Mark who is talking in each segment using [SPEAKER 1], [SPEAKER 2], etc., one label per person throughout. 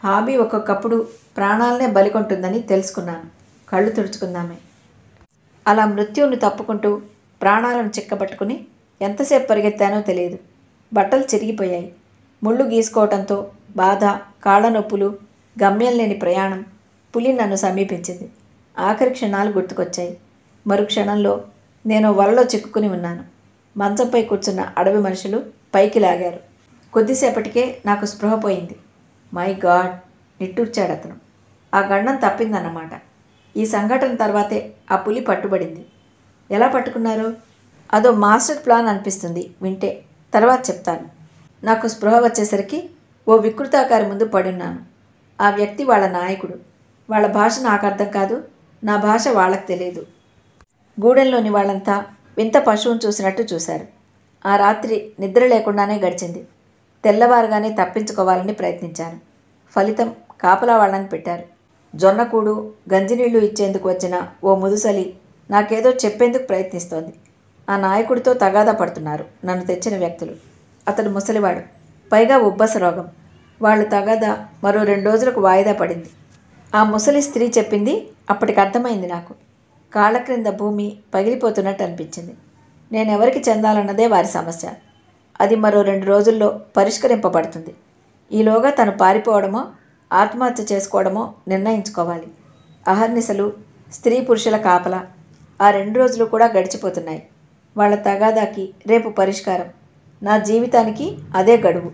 [SPEAKER 1] hobby ఒక్కొక్కప్పుడు ప్రాణాలనే బలికొంటుందని తెలుసుకున్నాను కళ్ళు తుడుచుకుందామే అలా మృత్యువును తప్పుకుంటూ ప్రాణాలను చిక్కబట్టుకుని ఎంతసేపు పరిగెత్తానో తెలియదు బట్టలు చిరిగిపోయాయి ముళ్ళు గీసుకోవటంతో బాధ కాళ్ళ నొప్పులు గమ్యం లేని ప్రయాణం పులి నన్ను సమీపించింది ఆఖరి క్షణాలు గుర్తుకొచ్చాయి మరు క్షణంలో నేను వలలో చిక్కుకుని ఉన్నాను మంచంపై కూర్చున్న అడవి మనుషులు పైకి లాగారు కొద్దిసేపటికే నాకు స్పృహ పోయింది మై గాడ్ నిట్టూర్చాడు అతను ఆ గండం తప్పిందన్నమాట ఈ సంఘటన తర్వాతే ఆ పులి పట్టుబడింది ఎలా పట్టుకున్నారు అదో మాస్టర్ ప్లాన్ అనిపిస్తుంది వింటే తర్వాత చెప్తాను నాకు స్పృహ వచ్చేసరికి ఓ వికృతాకారి ముందు పడున్నాను ఆ వ్యక్తి వాళ్ళ నాయకుడు వాళ్ళ భాష నాకు అర్థం కాదు నా భాష వాళ్ళకి తెలియదు గూడెంలోని వాళ్ళంతా వింత పశువును చూసినట్టు చూశారు ఆ రాత్రి నిద్ర లేకుండానే గడిచింది తెల్లవారుగానే తప్పించుకోవాలని ప్రయత్నించాను ఫలితం కాపలా వాళ్ళని పెట్టారు జొన్నకూడు గంజినీళ్లు ఇచ్చేందుకు వచ్చిన ఓ ముదుసలి నాకేదో చెప్పేందుకు ప్రయత్నిస్తోంది ఆ నాయకుడితో తగాదా పడుతున్నారు నన్ను తెచ్చిన వ్యక్తులు అతడు ముసలివాడు పైగా ఉబ్బస రోగం వాళ్ళు తగాదా మరో రెండు రోజులకు వాయిదా పడింది ఆ ముసలి స్త్రీ చెప్పింది అప్పటికి అర్థమైంది నాకు కాళ్ళ క్రింద భూమి పగిలిపోతున్నట్టు అనిపించింది నేనెవరికి చెందాలన్నదే వారి సమస్య అది మరో రెండు రోజుల్లో పరిష్కరింపబడుతుంది ఈలోగా తను పారిపోవడమో ఆత్మహత్య చేసుకోవడమో నిర్ణయించుకోవాలి అహర్నిశలు స్త్రీ పురుషుల కాపల ఆ రెండు రోజులు కూడా గడిచిపోతున్నాయి వాళ్ళ తగాదాకి రేపు పరిష్కారం నా జీవితానికి అదే గడువు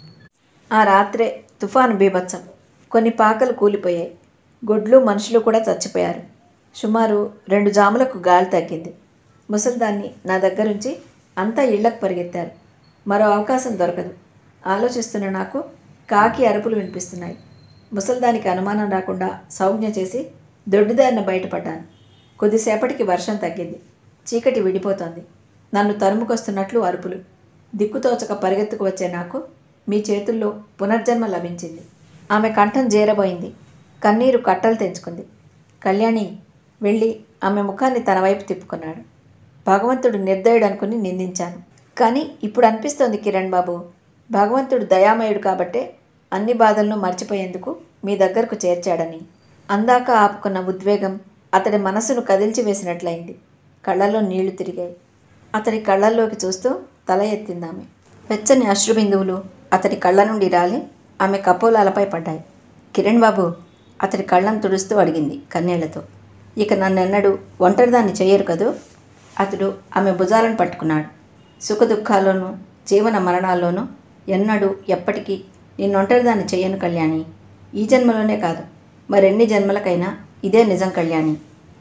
[SPEAKER 1] ఆ రాత్రే తుఫాను బీభత్సం కొన్ని పాకలు కూలిపోయాయి గొడ్లు మనుషులు కూడా చచ్చిపోయారు సుమారు రెండు జాములకు గాలి తగ్గింది ముసల్దాన్ని నా దగ్గరుంచి అంతా ఇళ్లకు పరిగెత్తారు మరో అవకాశం దొరకదు ఆలోచిస్తున్న నాకు కాకి అరుపులు వినిపిస్తున్నాయి ముసల్దానికి అనుమానం రాకుండా సౌజ్ఞ చేసి దొడ్డిదారిన బయటపడ్డాను కొద్దిసేపటికి వర్షం తగ్గింది చీకటి విడిపోతోంది నన్ను తరుముకొస్తున్నట్లు అరుపులు దిక్కుతోచక పరిగెత్తుకు వచ్చే నాకు మీ చేతుల్లో పునర్జన్మ లభించింది ఆమె కంఠం జేరబోయింది కన్నీరు కట్టలు తెంచుకుంది కళ్యాణి వెళ్ళి ఆమె ముఖాన్ని తన వైపు తిప్పుకున్నాడు భగవంతుడు నిర్దయుడు అనుకుని నిందించాను కానీ ఇప్పుడు అనిపిస్తోంది కిరణ్ బాబు భగవంతుడు దయామయుడు కాబట్టే అన్ని బాధలను మర్చిపోయేందుకు మీ దగ్గరకు చేర్చాడని అందాక ఆపుకున్న ఉద్వేగం అతడి మనసును కదిల్చి వేసినట్లయింది కళ్ళల్లో నీళ్లు తిరిగాయి అతడి కళ్ళల్లోకి చూస్తూ తల ఎత్తిందామె వెచ్చని అశ్రుబిందువులు అతడి కళ్ళ నుండి రాలి ఆమె కపోలాలపై పడ్డాయి కిరణ్ బాబు అతడి కళ్ళను తుడుస్తూ అడిగింది కన్నీళ్లతో ఇక నన్నెన్నడూ ఒంటరిదాన్ని చెయ్యరు కదూ అతడు ఆమె భుజాలను పట్టుకున్నాడు సుఖదుఖాల్లోనూ జీవన మరణాల్లోనూ ఎన్నడూ ఎప్పటికీ నిన్నొంటరిదాన్ని చెయ్యను కళ్యాణి ఈ జన్మలోనే కాదు మరెన్ని జన్మలకైనా ఇదే నిజం కళ్యాణి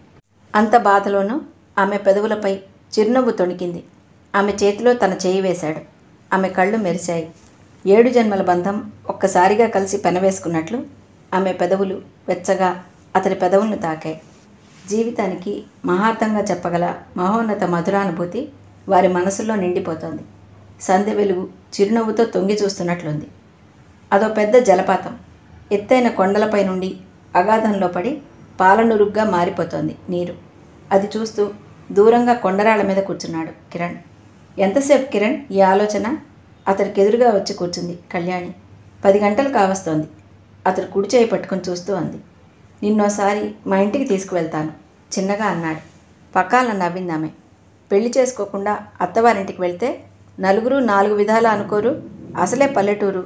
[SPEAKER 1] అంత బాధలోనూ ఆమె పెదవులపై చిరునవ్వు తొణికింది ఆమె చేతిలో తన చేయి వేశాడు ఆమె కళ్ళు మెరిశాయి ఏడు జన్మల బంధం ఒక్కసారిగా కలిసి పెనవేసుకున్నట్లు ఆమె పెదవులు వెచ్చగా అతని పెదవులను తాకాయి జీవితానికి మహార్థంగా చెప్పగల మహోన్నత మధురానుభూతి వారి మనసులో నిండిపోతోంది సంధ్య వెలుగు చిరునవ్వుతో తొంగి చూస్తున్నట్లుంది అదో పెద్ద జలపాతం ఎత్తైన కొండలపై నుండి అగాధంలో పడి పాలనురుగ్గా మారిపోతోంది నీరు అది చూస్తూ దూరంగా కొండరాళ్ళ మీద కూర్చున్నాడు కిరణ్ ఎంతసేపు కిరణ్ ఈ ఆలోచన అతడికి ఎదురుగా వచ్చి కూర్చుంది కళ్యాణి పది గంటలు కావస్తోంది అతడు కుడి చేయి పట్టుకొని చూస్తూ అంది నిన్నోసారి మా ఇంటికి తీసుకువెళ్తాను చిన్నగా అన్నాడు పక్కాల నవ్వింది ఆమె పెళ్లి చేసుకోకుండా అత్తవారింటికి వెళ్తే నలుగురు నాలుగు విధాలా అనుకోరు అసలే పల్లెటూరు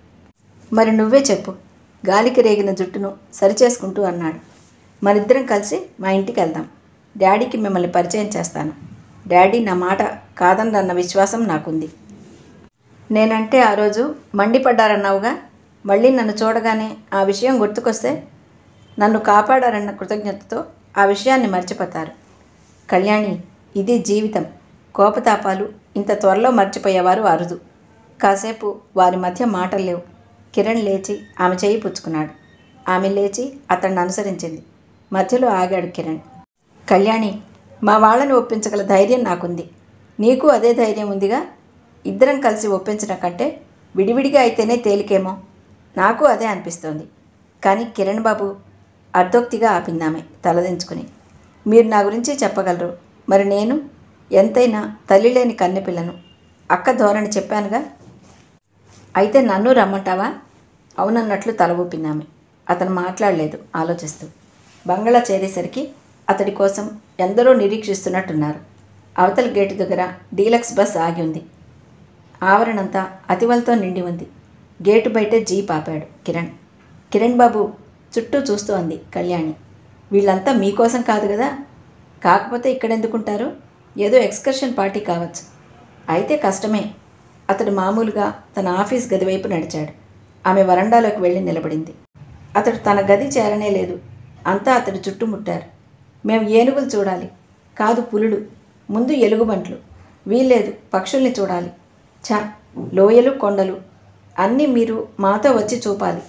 [SPEAKER 1] మరి నువ్వే చెప్పు గాలికి రేగిన జుట్టును సరిచేసుకుంటూ అన్నాడు మనిద్దరం కలిసి మా ఇంటికి వెళ్దాం డాడీకి మిమ్మల్ని పరిచయం చేస్తాను డాడీ నా మాట కాదనరన్న విశ్వాసం నాకుంది నేనంటే ఆ రోజు మండిపడ్డారన్నావుగా మళ్ళీ నన్ను చూడగానే ఆ విషయం గుర్తుకొస్తే నన్ను కాపాడారన్న కృతజ్ఞతతో ఆ విషయాన్ని మర్చిపోతారు కళ్యాణి ఇది జీవితం కోపతాపాలు ఇంత త్వరలో మర్చిపోయేవారు అరుదు కాసేపు వారి మధ్య మాటలు లేవు కిరణ్ లేచి ఆమె చేయి పుచ్చుకున్నాడు ఆమె లేచి అతన్ని అనుసరించింది మధ్యలో ఆగాడు కిరణ్ కళ్యాణి మా వాళ్ళని ఒప్పించగల ధైర్యం నాకుంది నీకు అదే ధైర్యం ఉందిగా ఇద్దరం కలిసి ఒప్పించడం కంటే విడివిడిగా అయితేనే తేలికేమో నాకు అదే అనిపిస్తోంది కానీ కిరణ్ బాబు అర్ధోక్తిగా ఆపిందామె తలదించుకుని మీరు నా గురించి చెప్పగలరు మరి నేను ఎంతైనా తల్లి లేని కన్నెపిల్లను అక్క ధోరణి చెప్పానుగా అయితే నన్ను రమ్మంటావా అవునన్నట్లు తల ఊపింది ఆమె అతను మాట్లాడలేదు ఆలోచిస్తూ బంగళా చేరేసరికి అతడి కోసం ఎందరో నిరీక్షిస్తున్నట్టున్నారు అవతల గేటు దగ్గర డీలక్స్ బస్ ఆగి ఉంది ఆవరణంతా అతివలతో నిండి ఉంది గేటు బయటే జీప్ ఆపాడు కిరణ్ కిరణ్ బాబు చుట్టూ చూస్తూ అంది కళ్యాణి వీళ్ళంతా మీకోసం కాదు కదా కాకపోతే ఇక్కడెందుకుంటారు ఏదో ఎక్స్కర్షన్ పార్టీ కావచ్చు అయితే కష్టమే అతడు మామూలుగా తన ఆఫీస్ గది వైపు నడిచాడు ఆమె వరండాలోకి వెళ్ళి నిలబడింది అతడు తన గది చేరనే లేదు అంతా అతడు చుట్టుముట్టారు మేము ఏనుగులు చూడాలి కాదు పులులు ముందు ఎలుగుబంట్లు వీల్లేదు పక్షుల్ని చూడాలి ఛ లోయలు కొండలు అన్నీ మీరు మాతో వచ్చి చూపాలి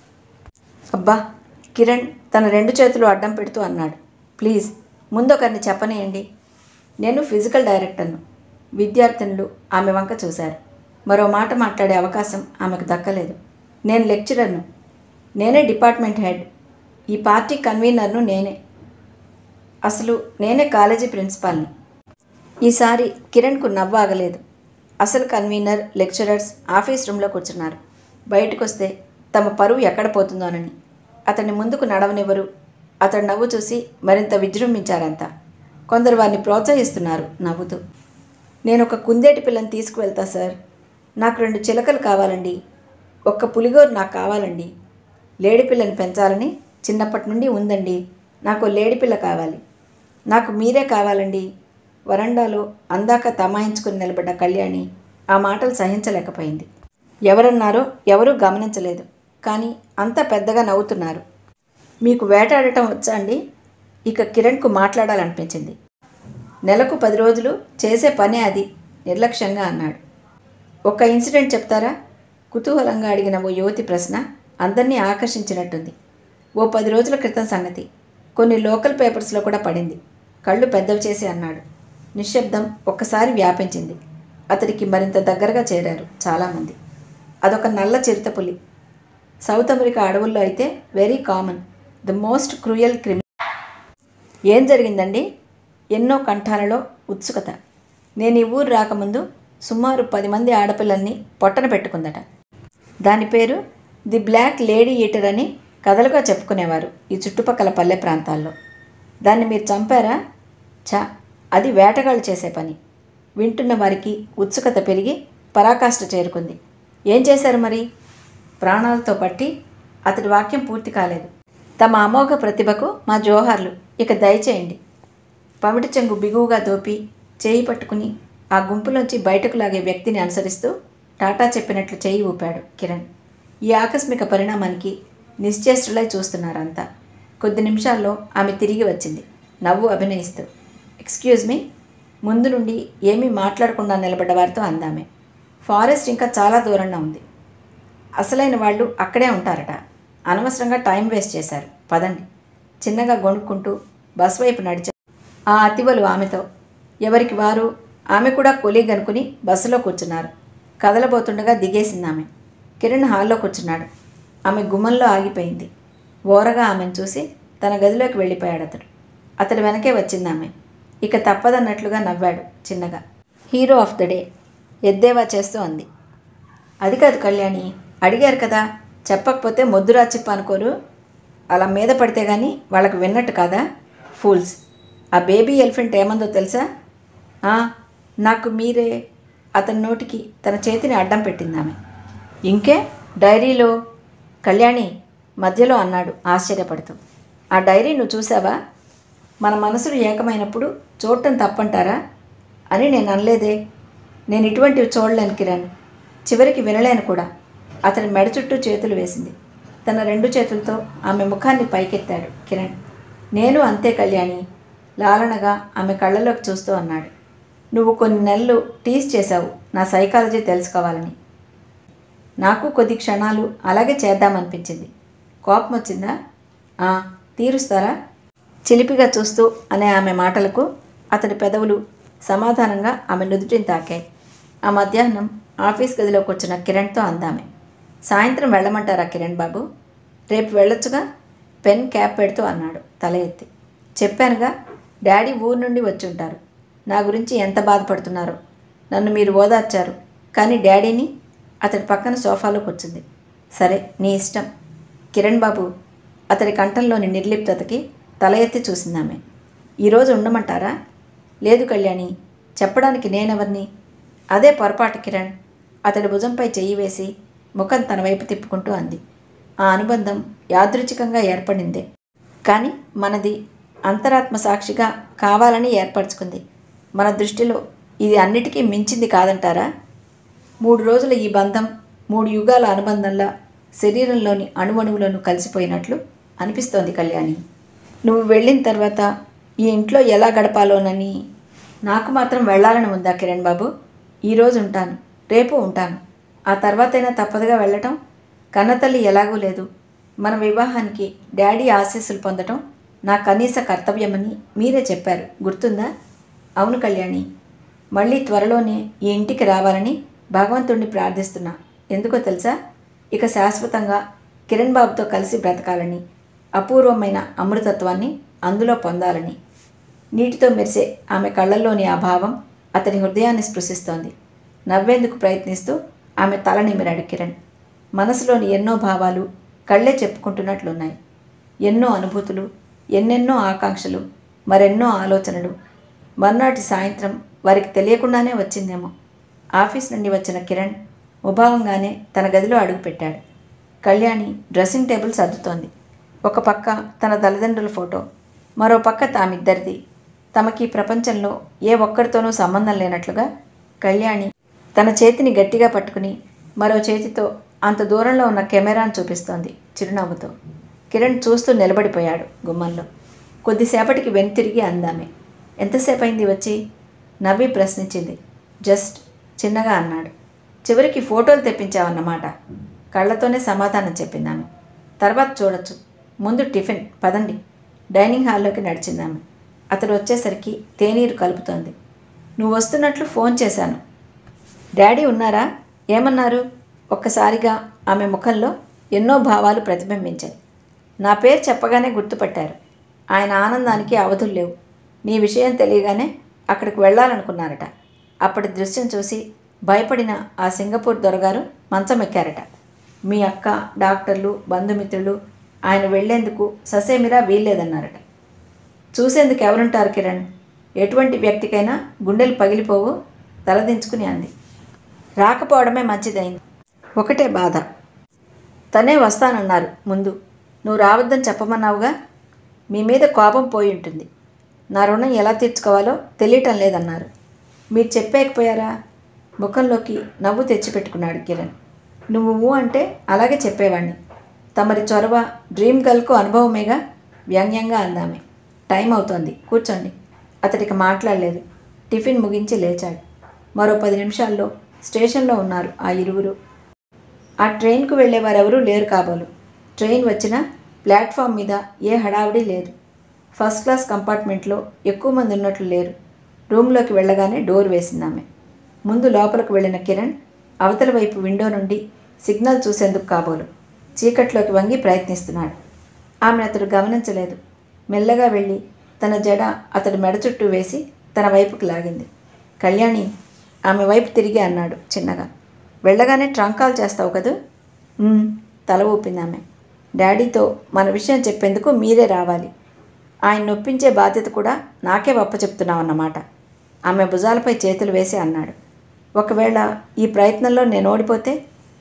[SPEAKER 1] అబ్బా కిరణ్ తన రెండు చేతులు అడ్డం పెడుతూ అన్నాడు ప్లీజ్ ముందొకరిని చెప్పనేయండి నేను ఫిజికల్ డైరెక్టర్ను విద్యార్థినులు ఆమె వంక చూశారు మరో మాట మాట్లాడే అవకాశం ఆమెకు దక్కలేదు నేను లెక్చరర్ను నేనే డిపార్ట్మెంట్ హెడ్ ఈ పార్టీ కన్వీనర్ను నేనే అసలు నేనే కాలేజీ ప్రిన్సిపాల్ని ఈసారి కిరణ్కు నవ్వు ఆగలేదు అసలు కన్వీనర్ లెక్చరర్స్ ఆఫీస్ రూమ్లో కూర్చున్నారు బయటకు వస్తే తమ పరువు ఎక్కడ పోతుందోనని అతన్ని ముందుకు నడవనివ్వరు అతడు నవ్వు చూసి మరింత విజృంభించారంతా కొందరు వారిని ప్రోత్సహిస్తున్నారు నవ్వుతూ నేను ఒక కుందేటి పిల్లని తీసుకువెళ్తా సార్ నాకు రెండు చిలకలు కావాలండి ఒక్క పులిగోరు నాకు కావాలండి లేడి పిల్లని పెంచాలని చిన్నప్పటి నుండి ఉందండి నాకు లేడిపిల్ల కావాలి నాకు మీరే కావాలండి వరండాలో అందాక తమాయించుకుని నిలబడ్డ కళ్యాణి ఆ మాటలు సహించలేకపోయింది ఎవరన్నారో ఎవరూ గమనించలేదు కానీ అంతా పెద్దగా నవ్వుతున్నారు మీకు వేటాడటం వచ్చా అండి ఇక కిరణ్కు మాట్లాడాలనిపించింది నెలకు పది రోజులు చేసే పనే అది నిర్లక్ష్యంగా అన్నాడు ఒక ఇన్సిడెంట్ చెప్తారా కుతూహలంగా అడిగిన ఓ యువతి ప్రశ్న అందరినీ ఆకర్షించినట్టుంది ఓ పది రోజుల క్రితం సంగతి కొన్ని లోకల్ పేపర్స్లో కూడా పడింది కళ్ళు పెద్దవి చేసి అన్నాడు నిశ్శబ్దం ఒక్కసారి వ్యాపించింది అతడికి మరింత దగ్గరగా చేరారు చాలామంది అదొక నల్ల చిరుతపులి సౌత్ అమెరికా అడవుల్లో అయితే very common the most cruel క్రిమి ఏం జరిగిందండి ఎన్నో కంఠాలలో ఉత్సుకత నేను ఈ ఊరు రాకముందు సుమారు పది మంది ఆడపిల్లల్ని పొట్టన పెట్టుకుందట దాని పేరు ది బ్లాక్ లేడీ ఈటర్ అని కథలుగా చెప్పుకునేవారు ఈ చుట్టుపక్కల పల్లె ప్రాంతాల్లో దాన్ని మీరు చంపారా చా అది వేటగాళ్ళు చేసే పని వింటున్న వారికి ఉత్సుకత పెరిగి పరాకాష్ట చేరుకుంది ఏం చేశారు మరి ప్రాణాలతో పట్టి అతడి వాక్యం పూర్తి కాలేదు తమ అమోఘ ప్రతిభకు మా జోహార్లు ఇక దయచేయండి పమిటి చెంగు బిగువుగా దోపి చేయి పట్టుకుని ఆ గుంపులోంచి బయటకు లాగే వ్యక్తిని అనుసరిస్తూ టాటా చెప్పినట్లు చేయి ఊపాడు కిరణ్ ఈ ఆకస్మిక పరిణామానికి నిశ్చేష్టులై చూస్తున్నారంతా కొద్ది నిమిషాల్లో ఆమె తిరిగి వచ్చింది నవ్వు అభినయిస్తూ ఎక్స్క్యూజ్ మీ ముందు నుండి ఏమీ మాట్లాడకుండా నిలబడ్డ వారితో అందామే ఫారెస్ట్ ఇంకా చాలా దూరంగా ఉంది అసలైన వాళ్ళు అక్కడే ఉంటారట అనవసరంగా టైం వేస్ట్ చేశారు పదండి చిన్నగా గొణుక్కుంటూ బస్ వైపు నడిచారు ఆ అతివలు ఆమెతో ఎవరికి వారు ఆమె కూడా కొలీగ్ అనుకుని బస్సులో కూర్చున్నారు కదలబోతుండగా దిగేసింది ఆమె కిరణ్ హాల్లో కూర్చున్నాడు ఆమె గుమ్మంలో ఆగిపోయింది ఓరగా ఆమెను చూసి తన గదిలోకి వెళ్ళిపోయాడు అతడు అతడి వెనకే వచ్చింది ఆమె ఇక తప్పదన్నట్లుగా నవ్వాడు చిన్నగా హీరో ఆఫ్ ద డే ఎద్దేవా చేస్తూ అంది అది కాదు కళ్యాణి అడిగారు కదా చెప్పకపోతే మొద్దురా చెప్ప అనుకోరు అలా మీద పడితే కానీ వాళ్ళకి విన్నట్టు కాదా ఫూల్స్ ఆ బేబీ ఎలిఫెంట్ ఏమందో తెలుసా "ఆ, నాకు మీరే అతని నోటికి తన చేతిని అడ్డం పెట్టింది ఆమె ఇంకే డైరీలో కళ్యాణి మధ్యలో అన్నాడు ఆశ్చర్యపడుతూ ఆ డైరీ నువ్వు చూసావా మన మనసులు ఏకమైనప్పుడు చూడటం తప్పంటారా అని నేను అనలేదే నేను ఇటువంటివి చూడలేను కిరణ్ చివరికి వినలేను కూడా అతని మెడ చుట్టూ చేతులు వేసింది తన రెండు చేతులతో ఆమె ముఖాన్ని పైకెత్తాడు కిరణ్ నేను అంతే కళ్యాణి లాలనగా ఆమె కళ్ళలోకి చూస్తూ అన్నాడు నువ్వు కొన్ని నెలలు టీస్ చేశావు నా సైకాలజీ తెలుసుకోవాలని నాకు కొద్ది క్షణాలు అలాగే చేద్దామనిపించింది కోపం వచ్చిందా "ఆ, తీరుస్తారా చిలిపిగా చూస్తూ అనే ఆమె మాటలకు అతడి పెదవులు సమాధానంగా ఆమె నుదుటిని తాకాయి ఆ మధ్యాహ్నం ఆఫీస్ గదిలోకి వచ్చిన కిరణ్తో అందామె సాయంత్రం వెళ్ళమంటారా కిరణ్ బాబు రేపు వెళ్ళొచ్చుగా పెన్ క్యాప్ పెడుతూ అన్నాడు తల ఎత్తి చెప్పానుగా డాడీ ఊరు నుండి వచ్చి ఉంటారు నా గురించి ఎంత బాధపడుతున్నారో నన్ను మీరు ఓదార్చారు కానీ డాడీని అతడి పక్కన సోఫాలో కూర్చుంది సరే నీ ఇష్టం కిరణ్ బాబు అతడి కంఠంలోని నిర్లిప్తతకి తల ఎత్తి చూసిందామె ఈరోజు ఉండమంటారా లేదు కళ్యాణి చెప్పడానికి నేనెవరిని అదే పొరపాటు కిరణ్ అతడి భుజంపై చెయ్యి వేసి ముఖం తన వైపు తిప్పుకుంటూ అంది ఆ అనుబంధం యాదృచ్ఛికంగా ఏర్పడిందే కానీ మనది అంతరాత్మ సాక్షిగా కావాలని ఏర్పరచుకుంది మన దృష్టిలో ఇది అన్నిటికీ మించింది కాదంటారా మూడు రోజుల ఈ బంధం మూడు యుగాల అనుబంధంలా శరీరంలోని అణువణువులను కలిసిపోయినట్లు అనిపిస్తోంది కళ్యాణి నువ్వు వెళ్ళిన తర్వాత ఈ ఇంట్లో ఎలా గడపాలోనని నాకు మాత్రం వెళ్ళాలని ఉందా కిరణ్ బాబు ఈరోజు ఉంటాను రేపు ఉంటాను ఆ తర్వాతైనా తప్పదుగా వెళ్ళటం కన్నతల్లి ఎలాగూ లేదు మన వివాహానికి డాడీ ఆశీస్సులు పొందటం నా కనీస కర్తవ్యమని మీరే చెప్పారు గుర్తుందా అవును కళ్యాణి మళ్ళీ త్వరలోనే ఈ ఇంటికి రావాలని భగవంతుణ్ణి ప్రార్థిస్తున్నా ఎందుకో తెలుసా ఇక శాశ్వతంగా కిరణ్ బాబుతో కలిసి బ్రతకాలని అపూర్వమైన అమృతత్వాన్ని అందులో పొందాలని నీటితో మెరిసే ఆమె కళ్ళల్లోని ఆ భావం అతని హృదయాన్ని స్పృశిస్తోంది నవ్వేందుకు ప్రయత్నిస్తూ ఆమె తల నిమిరాడు కిరణ్ మనసులోని ఎన్నో భావాలు కళ్ళే చెప్పుకుంటున్నట్లున్నాయి ఎన్నో అనుభూతులు ఎన్నెన్నో ఆకాంక్షలు మరెన్నో ఆలోచనలు మర్నాటి సాయంత్రం వారికి తెలియకుండానే వచ్చిందేమో ఆఫీస్ నుండి వచ్చిన కిరణ్ ముభావంగానే తన గదిలో అడుగుపెట్టాడు కళ్యాణి డ్రెస్సింగ్ టేబుల్ సర్దుతోంది ఒక పక్క తన తల్లిదండ్రుల ఫోటో మరో పక్క తామిద్దరిది తమకి ఈ ప్రపంచంలో ఏ ఒక్కరితోనూ సంబంధం లేనట్లుగా కళ్యాణి తన చేతిని గట్టిగా పట్టుకుని మరో చేతితో అంత దూరంలో ఉన్న కెమెరాను చూపిస్తోంది చిరునవ్వుతో కిరణ్ చూస్తూ నిలబడిపోయాడు గుమ్మంలో కొద్దిసేపటికి వెనుతిరిగి అందామే ఎంతసేపు అయింది వచ్చి నవ్వి ప్రశ్నించింది జస్ట్ చిన్నగా అన్నాడు చివరికి ఫోటోలు తెప్పించావన్నమాట కళ్ళతోనే సమాధానం చెప్పిందామె తర్వాత చూడొచ్చు ముందు టిఫిన్ పదండి డైనింగ్ హాల్లోకి నడిచిందామె అతడు వచ్చేసరికి తేనీరు కలుపుతోంది నువ్వు వస్తున్నట్లు ఫోన్ చేశాను డాడీ ఉన్నారా ఏమన్నారు ఒక్కసారిగా ఆమె ముఖంలో ఎన్నో భావాలు ప్రతిబింబించాయి నా పేరు చెప్పగానే గుర్తుపట్టారు ఆయన ఆనందానికి అవధులు లేవు నీ విషయం తెలియగానే అక్కడికి వెళ్ళాలనుకున్నారట అప్పటి దృశ్యం చూసి భయపడిన ఆ సింగపూర్ దొరగారు మంచం ఎక్కారట మీ అక్క డాక్టర్లు బంధుమిత్రులు ఆయన వెళ్లేందుకు ససేమిరా వీల్లేదన్నారట చూసేందుకు ఎవరుంటారు కిరణ్ ఎటువంటి వ్యక్తికైనా గుండెలు పగిలిపోవు తలదించుకుని అంది రాకపోవడమే మంచిదైంది ఒకటే బాధ తనే వస్తానన్నారు ముందు నువ్వు రావద్దని చెప్పమన్నావుగా మీ మీద కోపం పోయి ఉంటుంది నా రుణం ఎలా తీర్చుకోవాలో తెలియటం లేదన్నారు మీరు చెప్పేయకపోయారా ముఖంలోకి నవ్వు తెచ్చిపెట్టుకున్నాడు కిరణ్ నువ్వు ఊ అంటే అలాగే చెప్పేవాణ్ణి తమరి చొరవ డ్రీమ్ గర్ల్కు అనుభవమేగా వ్యంగ్యంగా అందామే టైం అవుతోంది కూర్చోండి అతడికి మాట్లాడలేదు టిఫిన్ ముగించి లేచాడు మరో పది నిమిషాల్లో స్టేషన్లో ఉన్నారు ఆ ఇరువురు ఆ ట్రైన్కు వెళ్ళేవారెవరూ లేరు కాబోలు ట్రైన్ వచ్చినా ప్లాట్ఫామ్ మీద ఏ హడావిడి లేదు ఫస్ట్ క్లాస్ కంపార్ట్మెంట్లో ఎక్కువ మంది ఉన్నట్లు లేరు రూమ్లోకి వెళ్ళగానే డోర్ వేసిందామె ముందు లోపలికి వెళ్ళిన కిరణ్ అవతల వైపు విండో నుండి సిగ్నల్ చూసేందుకు కాబోలు చీకట్లోకి వంగి ప్రయత్నిస్తున్నాడు ఆమెను అతడు గమనించలేదు మెల్లగా వెళ్ళి తన జడ అతడి మెడ చుట్టూ వేసి తన వైపుకు లాగింది కళ్యాణి ఆమె వైపు తిరిగి అన్నాడు చిన్నగా వెళ్ళగానే ట్రంక్ కాల్ చేస్తావు కదూ "ఉమ్," తల ఊపింది ఆమె డాడీతో మన విషయం చెప్పేందుకు మీరే రావాలి ఆయన నొప్పించే బాధ్యత కూడా నాకే వప్ప చెప్తున్నావన్నమాట ఆమె భుజాలపై చేతులు వేసి అన్నాడు ఒకవేళ ఈ ప్రయత్నంలో నేను ఓడిపోతే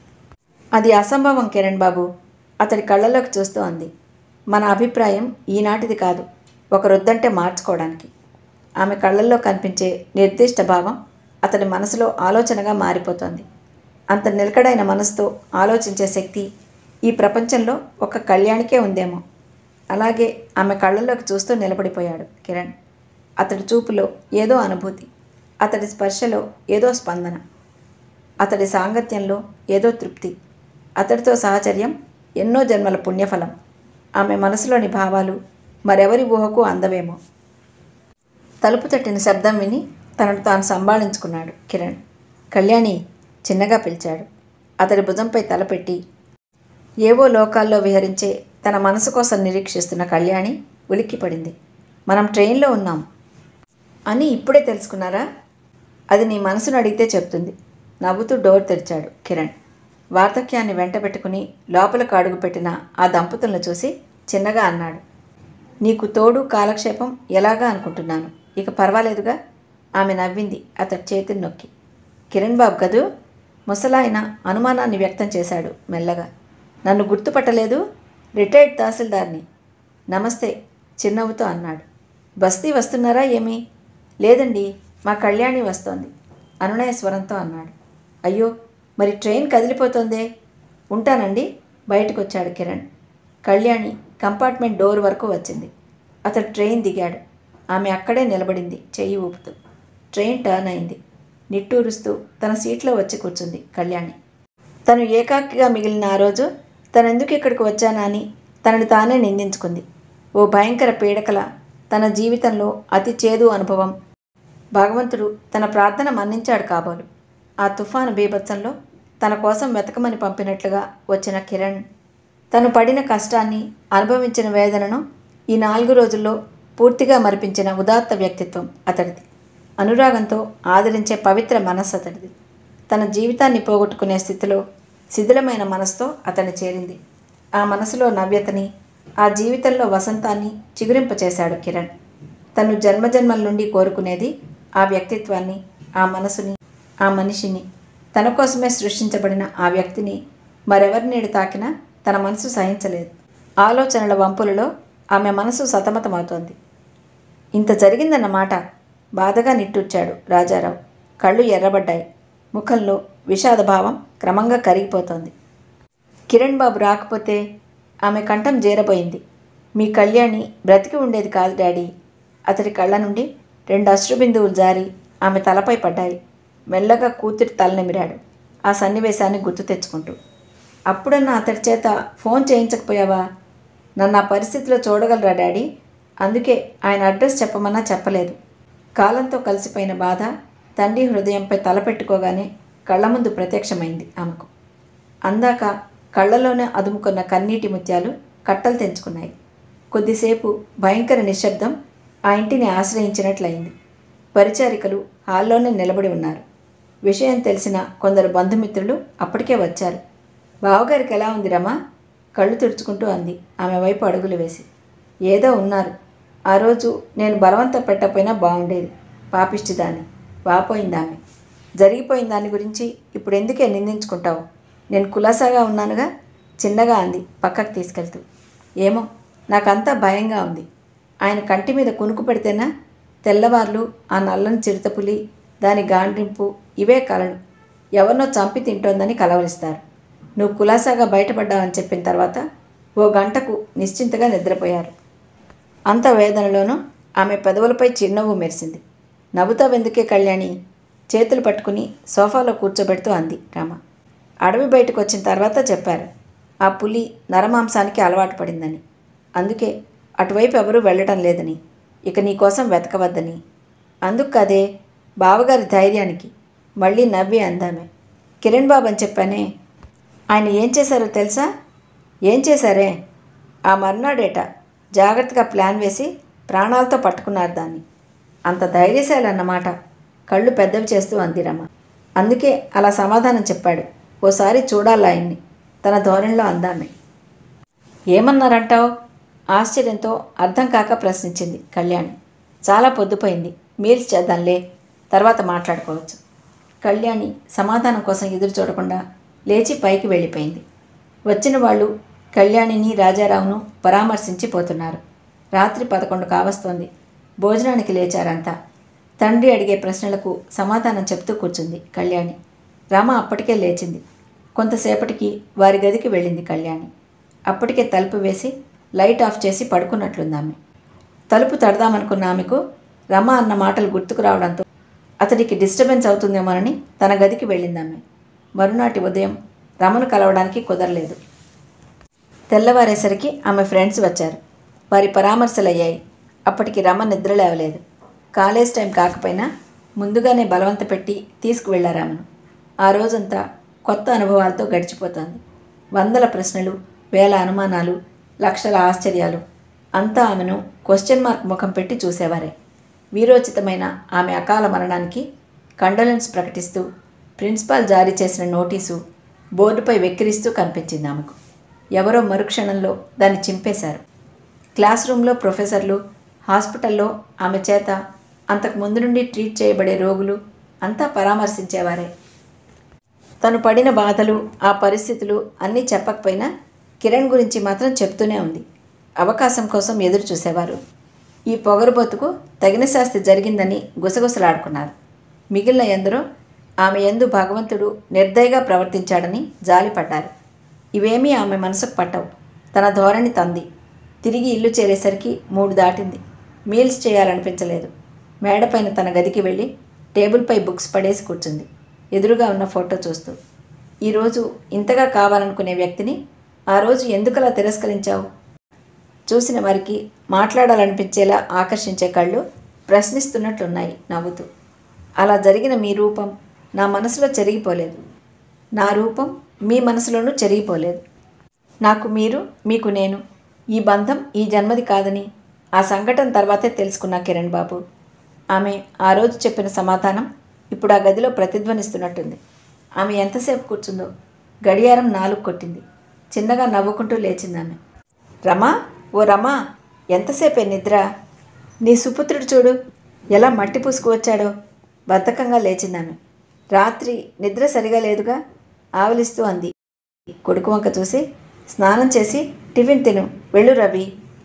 [SPEAKER 1] అది అసంభవం కిరణ్ బాబు అతడి కళ్ళలోకి చూస్తూ అంది మన అభిప్రాయం ఈనాటిది కాదు ఒకరొద్దంటే మార్చుకోవడానికి ఆమె కళ్ళల్లో కనిపించే నిర్దిష్ట భావం అతడి మనసులో ఆలోచనగా మారిపోతోంది అంత నిలకడైన మనసుతో ఆలోచించే శక్తి ఈ ప్రపంచంలో ఒక కళ్యాణికే ఉందేమో అలాగే ఆమె కళ్ళల్లోకి చూస్తూ నిలబడిపోయాడు కిరణ్ అతడి చూపులో ఏదో అనుభూతి అతడి స్పర్శలో ఏదో స్పందన అతడి సాంగత్యంలో ఏదో తృప్తి అతడితో సహచర్యం ఎన్నో జన్మల పుణ్యఫలం ఆమె మనసులోని భావాలు మరెవరి ఊహకు అందవేమో తలుపు తట్టిన శబ్దం విని తనను తాను సంభాళించుకున్నాడు కిరణ్ కళ్యాణి చిన్నగా పిలిచాడు అతడి భుజంపై తలపెట్టి ఏవో లోకాల్లో విహరించే తన మనసు కోసం నిరీక్షిస్తున్న కళ్యాణి ఉలిక్కిపడింది మనం ట్రైన్లో ఉన్నాం అని ఇప్పుడే తెలుసుకున్నారా అది నీ మనసును అడిగితే చెప్తుంది నవ్వుతూ డోర్ తెరిచాడు కిరణ్ వార్ధక్యాన్ని వెంటబెట్టుకుని లోపలకు అడుగుపెట్టిన ఆ దంపతులను చూసి చిన్నగా అన్నాడు నీకు తోడు కాలక్షేపం ఎలాగా అనుకుంటున్నాను ఇక పర్వాలేదుగా ఆమె నవ్వింది అతడి చేతిని నొక్కి కిరణ్ బాబు కదూ ముసలాయన అనుమానాన్ని వ్యక్తం చేశాడు మెల్లగా నన్ను గుర్తుపట్టలేదు రిటైర్డ్ తహసీల్దార్ని నమస్తే చిరునవ్వుతో అన్నాడు బస్తీ వస్తున్నారా ఏమి లేదండి మా కళ్యాణి వస్తోంది అనునయ స్వరంతో అన్నాడు అయ్యో మరి ట్రైన్ కదిలిపోతోందే ఉంటానండి బయటకు వచ్చాడు కిరణ్ కళ్యాణి కంపార్ట్మెంట్ డోర్ వరకు వచ్చింది అతడు ట్రైన్ దిగాడు ఆమె అక్కడే నిలబడింది చెయ్యి ఊపుతూ ట్రైన్ టర్న్ అయింది నిట్టూరుస్తూ తన సీట్లో వచ్చి కూర్చుంది కళ్యాణి తను ఏకాకిగా మిగిలిన ఆ రోజు తనెందుకు ఇక్కడికి వచ్చానా అని తనని తానే నిందించుకుంది ఓ భయంకర పీడకల తన జీవితంలో అతి చేదు అనుభవం భగవంతుడు తన ప్రార్థన మన్నించాడు కాబోలు ఆ తుఫాను బీభత్సంలో తన కోసం వెతకమని పంపినట్లుగా వచ్చిన కిరణ్ తను పడిన కష్టాన్ని అనుభవించిన వేదనను ఈ నాలుగు రోజుల్లో పూర్తిగా మరిపించిన ఉదాత్త వ్యక్తిత్వం అతడిది అనురాగంతో ఆదరించే పవిత్ర మనస్సు అతడిది తన జీవితాన్ని పోగొట్టుకునే స్థితిలో శిథిలమైన మనసుతో అతన్ని చేరింది ఆ మనసులో నవ్యతని ఆ జీవితంలో వసంతాన్ని చిగురింపచేశాడు కిరణ్ తను జన్మజన్మల నుండి కోరుకునేది ఆ వ్యక్తిత్వాన్ని ఆ మనసుని ఆ మనిషిని తన కోసమే సృష్టించబడిన ఆ వ్యక్తిని మరెవరి నీడు తాకినా తన మనసు సహించలేదు ఆలోచనల వంపులలో ఆమె మనసు సతమతమవుతోంది ఇంత జరిగిందన్నమాట బాధగా నిట్టూర్చాడు రాజారావు కళ్ళు ఎర్రబడ్డాయి ముఖంలో విషాదభావం క్రమంగా కరిగిపోతోంది కిరణ్ బాబు రాకపోతే ఆమె కంఠం చేరబోయింది మీ కళ్యాణి బ్రతికి ఉండేది కాదు డాడీ అతడి కళ్ళ నుండి రెండు అశ్రుబిందువులు జారి ఆమె తలపై పడ్డాయి మెల్లగా కూతురి తలనిమిరాడు ఆ సన్నివేశాన్ని గుర్తు తెచ్చుకుంటూ అప్పుడన్నా అతడి చేత ఫోన్ చేయించకపోయావా నన్ను ఆ పరిస్థితిలో చూడగలరా డాడీ అందుకే ఆయన అడ్రస్ చెప్పమన్నా చెప్పలేదు కాలంతో కలిసిపోయిన బాధ తండ్రి హృదయంపై తలపెట్టుకోగానే కళ్ళ ముందు ప్రత్యక్షమైంది ఆమెకు అందాక కళ్ళలోనే అదుముకున్న కన్నీటి ముత్యాలు కట్టలు తెంచుకున్నాయి కొద్దిసేపు భయంకర నిశ్శబ్దం ఆ ఇంటిని ఆశ్రయించినట్లయింది పరిచారికలు హాల్లోనే నిలబడి ఉన్నారు విషయం తెలిసిన కొందరు బంధుమిత్రులు అప్పటికే వచ్చారు బావగారికి ఎలా ఉంది రమా కళ్ళు తుడుచుకుంటూ అంది ఆమె వైపు అడుగులు వేసి ఏదో ఉన్నారు ఆ రోజు నేను బలవంత పెట్టకపోయినా బాగుండేది పాపిష్టిదాన్ని వాపోయింది ఆమె జరిగిపోయిన దాని గురించి ఇప్పుడు ఎందుకే నిందించుకుంటావు నేను కులాసాగా ఉన్నానుగా చిన్నగా అంది పక్కకు తీసుకెళ్తూ ఏమో నాకంతా భయంగా ఉంది ఆయన కంటి మీద కునుకు పెడితేనా తెల్లవార్లు ఆ నల్లని చిరుతపులి దాని గాండ్రింపు ఇవే కలలు ఎవరినో చంపి తింటోందని కలవరిస్తారు నువ్వు కులాసాగా బయటపడ్డావని చెప్పిన తర్వాత ఓ గంటకు నిశ్చింతగా నిద్రపోయారు అంత వేదనలోనూ ఆమె పెదవులపై చిరునవ్వు మెరిసింది నవ్వుతావెందుకే కళ్యాణి చేతులు పట్టుకుని సోఫాలో కూర్చోబెడుతూ అంది రామ అడవి బయటకు వచ్చిన తర్వాత చెప్పారు ఆ పులి నరమాంసానికి అలవాటు పడిందని అందుకే అటువైపు ఎవరూ వెళ్ళటం లేదని ఇక నీకోసం వెతకవద్దని అందుకు కదే బావగారి ధైర్యానికి మళ్ళీ నవ్వి అందామే కిరణ్ బాబు అని చెప్పానే ఆయన ఏం చేశారో తెలుసా ఏం చేశారే ఆ మర్నాడేట జాగ్రత్తగా ప్లాన్ వేసి ప్రాణాలతో పట్టుకున్నారు దాన్ని అంత ధైర్యశాలి అన్నమాట కళ్ళు పెద్దవి చేస్తూ అందిరమ్మ అందుకే అలా సమాధానం చెప్పాడు ఓసారి చూడాలి ఆయన్ని తన ధోరణిలో అందామే ఏమన్నారంటావు ఆశ్చర్యంతో అర్థం కాక ప్రశ్నించింది కళ్యాణి చాలా పొద్దుపోయింది మీల్స్ చేద్దాంలే తర్వాత మాట్లాడుకోవచ్చు కళ్యాణి సమాధానం కోసం ఎదురు చూడకుండా లేచి పైకి వెళ్ళిపోయింది వచ్చిన వాళ్ళు కళ్యాణిని రాజారావును పరామర్శించి పోతున్నారు రాత్రి పదకొండు కావస్తోంది భోజనానికి లేచారంతా తండ్రి అడిగే ప్రశ్నలకు సమాధానం చెప్తూ కూర్చుంది కళ్యాణి రమ అప్పటికే లేచింది కొంతసేపటికి వారి గదికి వెళ్ళింది కళ్యాణి అప్పటికే తలుపు వేసి లైట్ ఆఫ్ చేసి పడుకున్నట్లుంది ఆమె తలుపు తడదామనుకున్న ఆమెకు రమ అన్న మాటలు గుర్తుకు రావడంతో అతడికి డిస్టర్బెన్స్ అవుతుందేమోనని తన గదికి వెళ్ళింది ఆమె మరునాటి ఉదయం రమను కలవడానికి కుదరలేదు తెల్లవారేసరికి ఆమె ఫ్రెండ్స్ వచ్చారు వారి పరామర్శలు అయ్యాయి అప్పటికి రమ నిద్ర లేవలేదు కాలేజ్ టైం కాకపోయినా ముందుగానే బలవంత పెట్టి తీసుకువెళ్ళారు ఆమెను ఆ రోజంతా కొత్త అనుభవాలతో గడిచిపోతోంది వందల ప్రశ్నలు వేల అనుమానాలు లక్షల ఆశ్చర్యాలు అంతా ఆమెను క్వశ్చన్ మార్క్ ముఖం పెట్టి చూసేవారే వీరోచితమైన ఆమె అకాల మరణానికి కండోలెన్స్ ప్రకటిస్తూ ప్రిన్సిపాల్ జారీ చేసిన నోటీసు బోర్డుపై వెక్కిరిస్తూ కనిపించింది ఆమెకు ఎవరో మరుక్షణంలో దాన్ని చింపేశారు క్లాస్ రూమ్లో ప్రొఫెసర్లు హాస్పిటల్లో ఆమె చేత అంతకు ముందు నుండి ట్రీట్ చేయబడే రోగులు అంతా పరామర్శించేవారే తను పడిన బాధలు ఆ పరిస్థితులు అన్నీ చెప్పకపోయినా కిరణ్ గురించి మాత్రం చెప్తూనే ఉంది అవకాశం కోసం ఎదురు చూసేవారు ఈ పొగరుబోతుకు తగిన శాస్తి జరిగిందని గుసగుసలాడుకున్నారు మిగిలిన ఎందరో ఆమె ఎందు భగవంతుడు నిర్దయగా ప్రవర్తించాడని జాలిపడ్డారు ఇవేమీ ఆమె మనసుకు పట్టవు తన ధోరణి తంది తిరిగి ఇల్లు చేరేసరికి మూడు దాటింది మీల్స్ చేయాలనిపించలేదు మేడపైన తన గదికి వెళ్ళి టేబుల్పై బుక్స్ పడేసి కూర్చుంది ఎదురుగా ఉన్న ఫోటో చూస్తూ ఈరోజు ఇంతగా కావాలనుకునే వ్యక్తిని ఆ రోజు ఎందుకలా తిరస్కరించావు చూసిన వారికి మాట్లాడాలనిపించేలా ఆకర్షించే కళ్ళు ప్రశ్నిస్తున్నట్లున్నాయి నవ్వుతూ అలా జరిగిన మీ రూపం నా మనసులో చెరిగిపోలేదు నా రూపం మీ మనసులోనూ చెరిగిపోలేదు నాకు మీరు మీకు నేను ఈ బంధం ఈ జన్మది కాదని ఆ సంఘటన తర్వాతే తెలుసుకున్నా కిరణ్ బాబు ఆమె ఆ రోజు చెప్పిన సమాధానం ఇప్పుడు ఆ గదిలో ప్రతిధ్వనిస్తున్నట్టుంది ఆమె ఎంతసేపు కూర్చుందో గడియారం నాలుగు కొట్టింది చిన్నగా నవ్వుకుంటూ లేచింది ఆమె రమా ఓ రమా ఎంతసేపే నిద్ర నీ సుపుత్రుడు చూడు ఎలా మట్టి పూసుకు వచ్చాడో బద్ధకంగా లేచిందామె రాత్రి నిద్ర సరిగా లేదుగా ఆవలిస్తూ అంది కొడుకు వంక చూసి స్నానం చేసి టిఫిన్ తిను వెళ్ళు రవి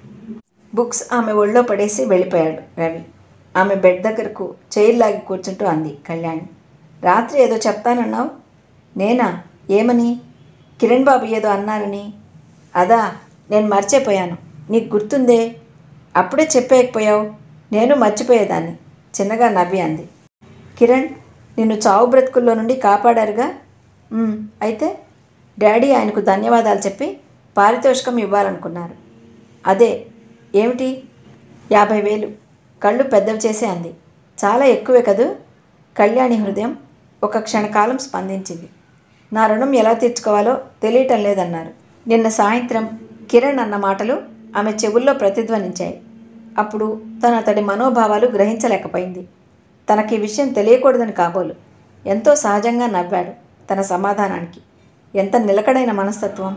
[SPEAKER 1] బుక్స్ ఆమె ఒళ్ళో పడేసి వెళ్ళిపోయాడు రవి ఆమె బెడ్ దగ్గరకు చైర్ లాగి కూర్చుంటూ అంది కళ్యాణి రాత్రి ఏదో చెప్తానన్నావు నేనా ఏమని కిరణ్ బాబు ఏదో అన్నారని అదా నేను మర్చిపోయాను నీకు గుర్తుందే అప్పుడే చెప్పేయకపోయావు నేను మర్చిపోయేదాన్ని చిన్నగా నవ్వి అంది కిరణ్ నిన్ను చావు బ్రతుకుల్లో నుండి కాపాడారుగా "ఉమ్, అయితే డాడీ ఆయనకు ధన్యవాదాలు చెప్పి పారితోషికం ఇవ్వాలనుకున్నారు అదే ఏమిటి యాభై వేలు కళ్ళు పెద్దవి చేసే అంది చాలా ఎక్కువే కదూ కళ్యాణి హృదయం ఒక క్షణకాలం స్పందించింది నా రుణం ఎలా తీర్చుకోవాలో తెలియటం లేదన్నారు నిన్న సాయంత్రం కిరణ్ అన్న మాటలు ఆమె చెవుల్లో ప్రతిధ్వనించాయి అప్పుడు తన అతడి మనోభావాలు గ్రహించలేకపోయింది తనకి ఈ విషయం తెలియకూడదని కాబోలు ఎంతో సహజంగా నవ్వాడు తన సమాధానానికి ఎంత నిలకడైన మనస్తత్వం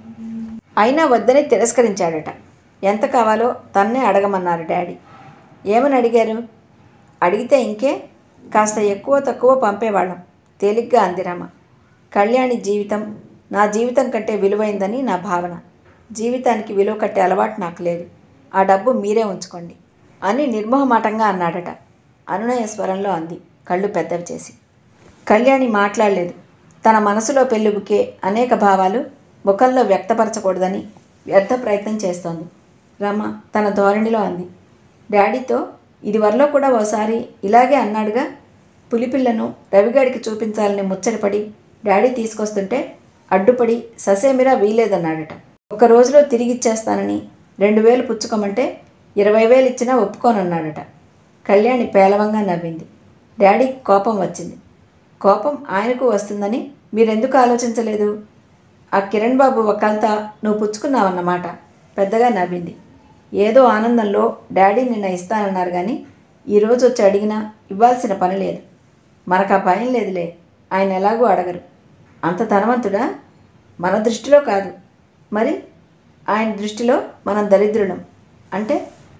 [SPEAKER 1] అయినా వద్దని తిరస్కరించాడట ఎంత కావాలో తన్నే అడగమన్నారు డాడీ ఏమని అడిగారు అడిగితే ఇంకే కాస్త ఎక్కువ తక్కువ పంపేవాళ్ళం తేలిగ్గా అందిరమ్మ కళ్యాణి జీవితం నా జీవితం కంటే విలువైందని నా భావన జీవితానికి విలువ కట్టే అలవాటు నాకు లేదు ఆ డబ్బు మీరే ఉంచుకోండి అని నిర్మోహమాటంగా అన్నాడట అనునయ స్వరంలో అంది కళ్ళు పెద్దవి చేసి కళ్యాణి మాట్లాడలేదు తన మనసులో పెళ్ళుబుకే అనేక భావాలు ముఖంలో వ్యక్తపరచకూడదని వ్యర్థ ప్రయత్నం చేస్తోంది రమ తన ధోరణిలో అంది డాడీతో ఇదివరలో కూడా ఓసారి ఇలాగే అన్నాడుగా పులిపిల్లను రవిగాడికి చూపించాలని ముచ్చటపడి డాడీ తీసుకొస్తుంటే అడ్డుపడి ససేమిరా వీలేదన్నాడట ఒక రోజులో తిరిగిచ్చేస్తానని రెండు వేలు పుచ్చుకోమంటే ఇరవై వేలు ఇచ్చినా ఒప్పుకోనన్నాడట కళ్యాణి పేలవంగా నవ్వింది డాడీకి కోపం వచ్చింది కోపం ఆయనకు వస్తుందని మీరెందుకు ఆలోచించలేదు ఆ కిరణ్ బాబు వకాల్తా నువ్వు పుచ్చుకున్నావన్నమాట పెద్దగా నవ్వింది ఏదో ఆనందంలో డాడీ నిన్న ఇస్తానన్నారు కానీ ఈరోజు వచ్చి అడిగినా ఇవ్వాల్సిన పని లేదు మనకు ఆ భయం లేదులే ఆయన ఎలాగూ అడగరు అంత ధనవంతుడా మన దృష్టిలో కాదు మరి ఆయన దృష్టిలో మనం దరిద్రులం అంటే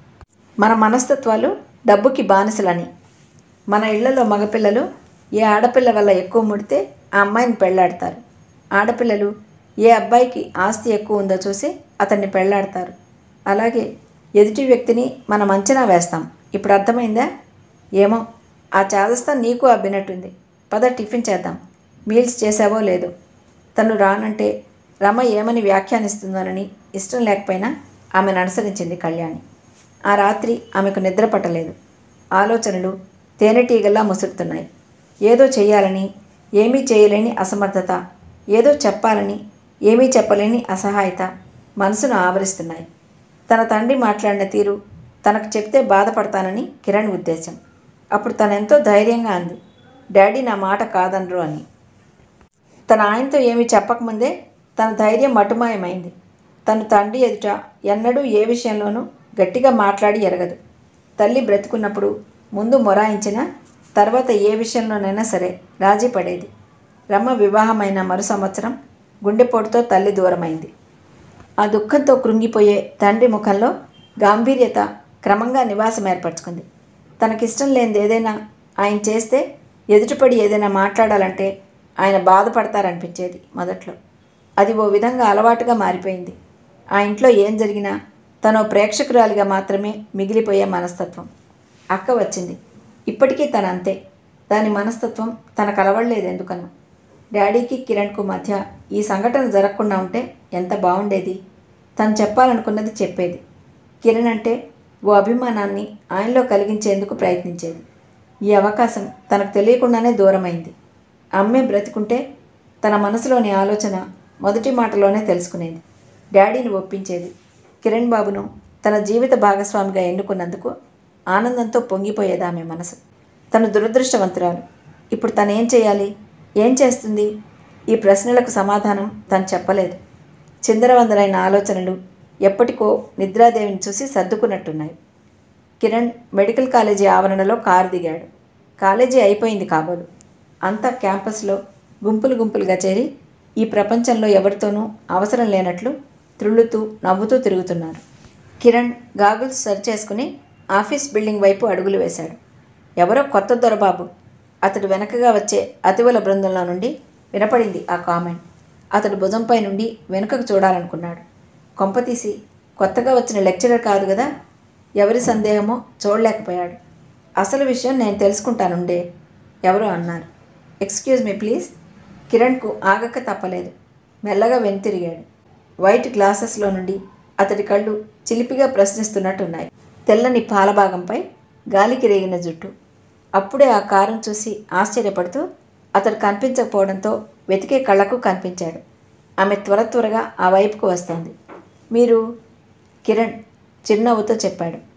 [SPEAKER 1] మన మనస్తత్వాలు డబ్బుకి బానిసలని మన ఇళ్లలో మగపిల్లలు ఏ ఆడపిల్ల వల్ల ఎక్కువ ముడితే ఆ అమ్మాయిని పెళ్ళాడతారు ఆడపిల్లలు ఏ అబ్బాయికి ఆస్తి ఎక్కువ ఉందో చూసి అతన్ని పెళ్ళాడతారు అలాగే ఎదుటి వ్యక్తిని మనం అంచనా వేస్తాం ఇప్పుడు అర్థమైందా ఏమో ఆ చాదస్తా నీకు అబ్బినట్టుంది పద టిఫిన్ చేద్దాం మీల్స్ చేసావో లేదో తను రానంటే రమ ఏమని వ్యాఖ్యానిస్తుందోనని ఇష్టం లేకపోయినా ఆమెను అనుసరించింది కళ్యాణి ఆ రాత్రి ఆమెకు నిద్ర పట్టలేదు ఆలోచనలు తేనెటీగల్లా ముసురుతున్నాయి ఏదో చేయాలని ఏమీ చేయలేని అసమర్థత ఏదో చెప్పాలని ఏమీ చెప్పలేని అసహాయత మనసును ఆవరిస్తున్నాయి తన తండ్రి మాట్లాడిన తీరు తనకు చెప్తే బాధపడతానని కిరణ్ ఉద్దేశం అప్పుడు తనెంతో ధైర్యంగా అంది డాడీ నా మాట కాదనరు అని తన ఆయనతో ఏమీ చెప్పకముందే తన ధైర్యం మటుమాయమైంది తను తండ్రి ఎదుట ఎన్నడూ ఏ విషయంలోనూ గట్టిగా మాట్లాడి ఎరగదు తల్లి బ్రతుకున్నప్పుడు ముందు మొరాయించిన తర్వాత ఏ విషయంలోనైనా సరే రాజీ పడేది రమ్మ వివాహమైన మరు సంవత్సరం గుండెపోటుతో తల్లి దూరమైంది ఆ దుఃఖంతో కృంగిపోయే తండ్రి ముఖంలో గాంభీర్యత క్రమంగా నివాసం ఏర్పరచుకుంది తనకిష్టం లేనిది ఏదైనా ఆయన చేస్తే ఎదుటిపడి ఏదైనా మాట్లాడాలంటే ఆయన బాధపడతారనిపించేది మొదట్లో అది ఓ విధంగా అలవాటుగా మారిపోయింది ఆ ఇంట్లో ఏం జరిగినా తను ప్రేక్షకురాలిగా మాత్రమే మిగిలిపోయే మనస్తత్వం అక్క వచ్చింది ఇప్పటికీ తన అంతే దాని మనస్తత్వం తనకు అలవడలేదు ఎందుకన్నా డాడీకి కిరణ్కు మధ్య ఈ సంఘటన జరగకుండా ఉంటే ఎంత బాగుండేది తను చెప్పాలనుకున్నది చెప్పేది కిరణ్ అంటే ఓ అభిమానాన్ని ఆయనలో కలిగించేందుకు ప్రయత్నించేది ఈ అవకాశం తనకు తెలియకుండానే దూరమైంది అమ్మే బ్రతికుంటే తన మనసులోని ఆలోచన మొదటి మాటలోనే తెలుసుకునేది డాడీని ఒప్పించేది కిరణ్ బాబును తన జీవిత భాగస్వామిగా ఎన్నుకున్నందుకు ఆనందంతో పొంగిపోయేది ఆమె మనసు తను దురదృష్టవంతురాలు ఇప్పుడు తను ఏం చేయాలి ఏం చేస్తుంది ఈ ప్రశ్నలకు సమాధానం తను చెప్పలేదు చిందరవందరైన ఆలోచనలు ఎప్పటికో నిద్రాదేవిని చూసి సర్దుకున్నట్టున్నాయి కిరణ్ మెడికల్ కాలేజీ ఆవరణలో కారు దిగాడు కాలేజీ అయిపోయింది కాబోలు అంతా క్యాంపస్లో గుంపులు గుంపులుగా చేరి ఈ ప్రపంచంలో ఎవరితోనూ అవసరం లేనట్లు త్రుళ్ళుతూ నవ్వుతూ తిరుగుతున్నారు కిరణ్ గాగుల్స్ సరి చేసుకుని ఆఫీస్ బిల్డింగ్ వైపు అడుగులు వేశాడు ఎవరో కొత్త దొరబాబు అతడు వెనకగా వచ్చే అతివల బృందంలో నుండి వినపడింది ఆ కామెంట్ అతడు భుజంపై నుండి వెనుకకు చూడాలనుకున్నాడు కొంపతీసి కొత్తగా వచ్చిన లెక్చరర్ కాదు కదా ఎవరి సందేహమో చూడలేకపోయాడు అసలు విషయం నేను తెలుసుకుంటానుండే ఎవరో అన్నారు ఎక్స్క్యూజ్ మీ ప్లీజ్ కిరణ్కు ఆగక తప్పలేదు మెల్లగా వెనుతిరిగాడు వైట్ గ్లాసెస్లో నుండి అతడి కళ్ళు చిలిపిగా ప్రశ్నిస్తున్నట్టున్నాయి తెల్లని పాలభాగంపై గాలికి రేగిన జుట్టు అప్పుడే ఆ కారును చూసి ఆశ్చర్యపడుతూ అతడు కనిపించకపోవడంతో వెతికే కళ్ళకు కనిపించాడు ఆమె త్వర త్వరగా ఆ వైపుకు వస్తుంది మీరు కిరణ్ చిరునవ్వుతో చెప్పాడు